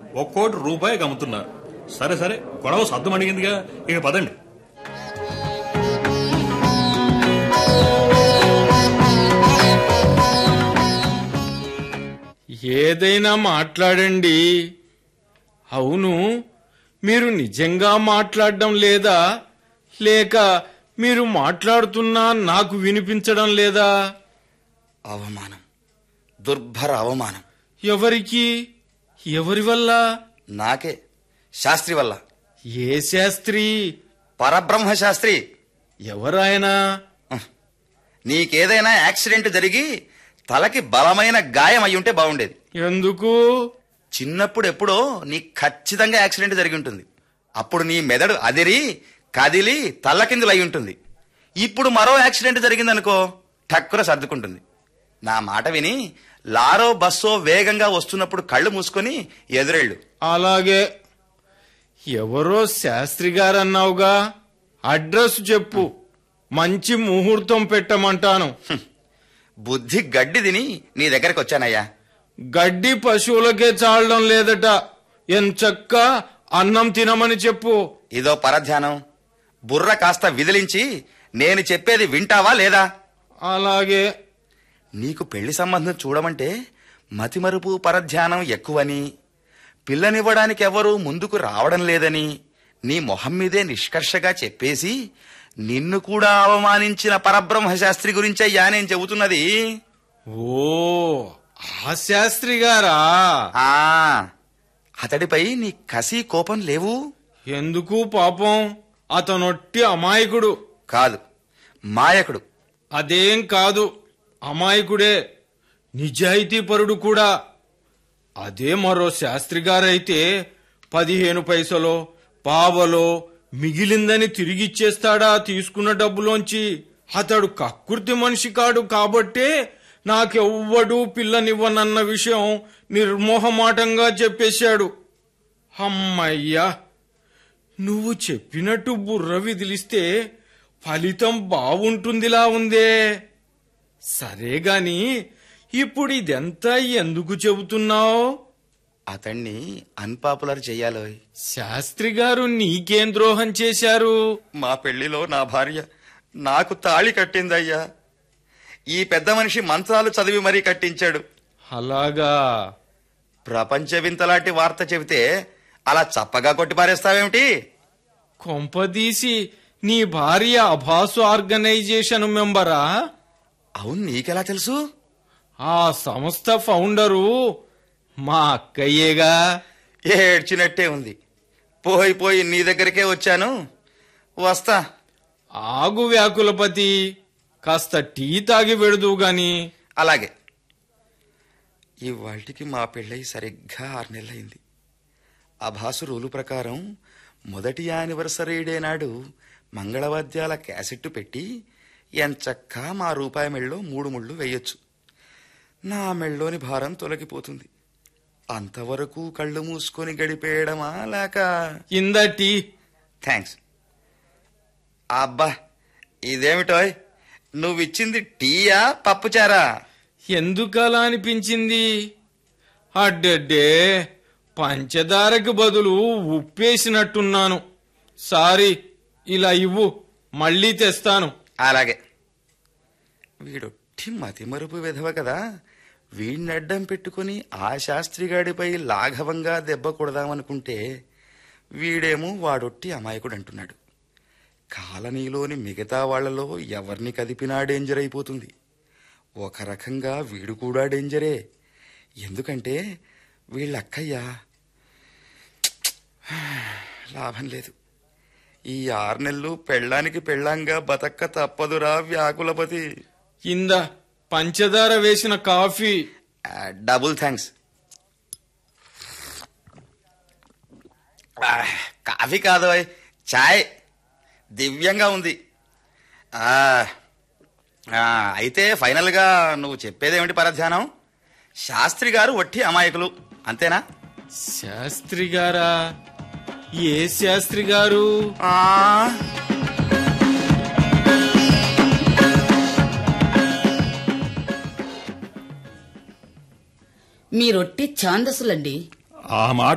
ఒక్కోటి రూపాయికి అమ్ముతున్నారు సరే సరే గొడవ సద్దు అడిగిందిగా ఇక పదండి ఏదైనా మాట్లాడండి అవును మీరు నిజంగా మాట్లాడడం లేదా లేక మీరు మాట్లాడుతున్నా నాకు వినిపించడం లేదా అవమానం దుర్భర అవమానం ఎవరికి ఎవరి వల్ల నాకే శాస్త్రి వల్ల ఏ శాస్త్రి పరబ్రహ్మ శాస్త్రి ఎవరాయనా ఉహ్. నీకేదైనా యాక్సిడెంట్ జరిగి తలకి బలమైన గాయం అయి ఉంటే బాగుండేది ఎందుకు చిన్నప్పుడు ఎప్పుడో నీకు ఖచ్చితంగా యాక్సిడెంట్ జరిగి ఉంటుంది అప్పుడు నీ మెదడు అదిరి కదిలి తల్లకిందులు అయి ఉంటుంది ఇప్పుడు మరో యాక్సిడెంట్ జరిగిందనుకో టక్కున సర్దుకుంటుంది నా మాట విని లారో బస్సో వేగంగా వస్తున్నప్పుడు కళ్ళు మూసుకొని ఎదురెళ్ళు అలాగే ఎవరో శాస్త్రి గారన్నావుగా అడ్రస్ చెప్పు మంచి ముహూర్తం పెట్టమంటాను బుద్ధి గడ్డి తిని నీ దగ్గరికి వచ్చానయ్యా గడ్డి పశువులకే చాలడం లేదట ఎంచక్క అన్నం తినమని చెప్పు ఇదో పరధ్యానం బుర్ర కాస్త విదిలించి నేను చెప్పేది వింటావా లేదా అలాగే నీకు పెళ్లి సంబంధం చూడమంటే మతిమరుపు పరధ్యానం ఎక్కువని పిల్లనివ్వడానికి ఎవరూ ముందుకు రావడం లేదని నీ మొహం మీదే నిష్కర్షగా చెప్పేసి నిన్ను కూడా అవమానించిన పరబ్రహ్మ శాస్త్రి గురించయ్యా నేను చెబుతున్నది ఓ ఆ శాస్త్రి గారా ఆ అతడిపై నీ కసి కోపం లేవు ఎందుకు పాపం అతనొట్టి అమాయకుడు కాదు మాయకుడు అదేం కాదు అమాయకుడే నిజాయితీపరుడు కూడా అదే మరో శాస్త్రి గారైతే పదిహేను పైసలో పావలో మిగిలిందని తిరిగిచ్చేస్తాడా తీసుకున్న డబ్బులోంచి అతడు కక్కుర్తి మనిషి కాడు కాబట్టే నాకెవ్వడూ పిల్లనివ్వనన్న విషయం నిర్మోహమాటంగా చెప్పేశాడు అమ్మయ్యా నువ్వు చెప్పినట్టు బుర్ర విదిలిస్తే ఫలితం బావుంటుందిలా ఉందే సరే గాని ఇప్పుడు ఇదెంతా ఎందుకు చెబుతున్నావు అతన్ని అన్పాపులర్ చెయ్యాలోయ్ శాస్త్రి గారు నీకేం ద్రోహం చేశారు మా పెళ్లిలో నా భార్య నాకు తాళి కట్టిందయ్యా ఈ పెద్ద మనిషి మంత్రాలు చదివి మరీ కట్టించాడు అలాగా ప్రపంచ వింతలాంటి వార్త చెబితే అలా చప్పగా కొట్టి పారేస్తావేమిటి కొంపదీసి నీ భార్య అభాసు ఆర్గనైజేషన్ మెంబరా అవును నీకెలా తెలుసు ఆ సంస్థ ఫౌండరు మా అక్కయ్యేగా ఏడ్చినట్టే ఉంది పోయి పోయి నీ దగ్గరికే వచ్చాను వస్తా ఆగు వ్యాకులపతి కాస్త టీ తాగి వెడుదు గాని అలాగే ఇవాళకి మా పెళ్ళై సరిగ్గా ఆరు నెలలైంది అభాసు రూలు ప్రకారం మొదటి యానివర్సరీ డే నాడు మంగళవాద్యాల క్యాసెట్టు పెట్టి ఎంచక్కా మా రూపాయి మెళ్ళో మూడు ముళ్ళు వేయొచ్చు నా మెళ్ళోని భారం తొలగిపోతుంది అంతవరకు కళ్ళు మూసుకొని గడిపేయడమా లేక ఇంద టీ థ్యాంక్స్ అబ్బా ఇదేమిటోయ్ నువ్విచ్చింది టీయా పప్పుచారా ఎందుకలా అనిపించింది అడ్డడ్డే పంచదారకు బదులు ఉప్పేసినట్టున్నాను సారీ ఇలా ఇవ్వు మళ్ళీ తెస్తాను అలాగే వీడొట్టి మతిమరుపు విధవ కదా వీడిని అడ్డం పెట్టుకుని ఆ శాస్త్రిగాడిపై లాఘవంగా దెబ్బ కొడదామనుకుంటే వీడేమో వాడొట్టి అమాయకుడు అంటున్నాడు కాలనీలోని మిగతా వాళ్లలో ఎవరిని కదిపినా డేంజర్ అయిపోతుంది ఒక రకంగా వీడు కూడా డేంజరే ఎందుకంటే వీళ్ళక్కయ్యా లాభం లేదు ఈ ఆరు నెలలు పెళ్ళానికి పెళ్ళంగా బతక్క తప్పదురా వ్యాకులపతి ఇంద పంచదార వేసిన కాఫీ ఆ, డబుల్ థ్యాంక్స్ ఆ, కాఫీ కాదు ఓయ్, చాయ్ దివ్యంగా ఉంది ఆ, ఆ, అయితే ఫైనల్గా నువ్వు చెప్పేదేమిటి పరధ్యానం శాస్త్రి గారు వట్టి అమాయకులు అంతేనా శాస్త్రి గారా ఏ శాస్త్రి గారు ఆ మీరొట్టి ఛాందసులండి ఆ మాట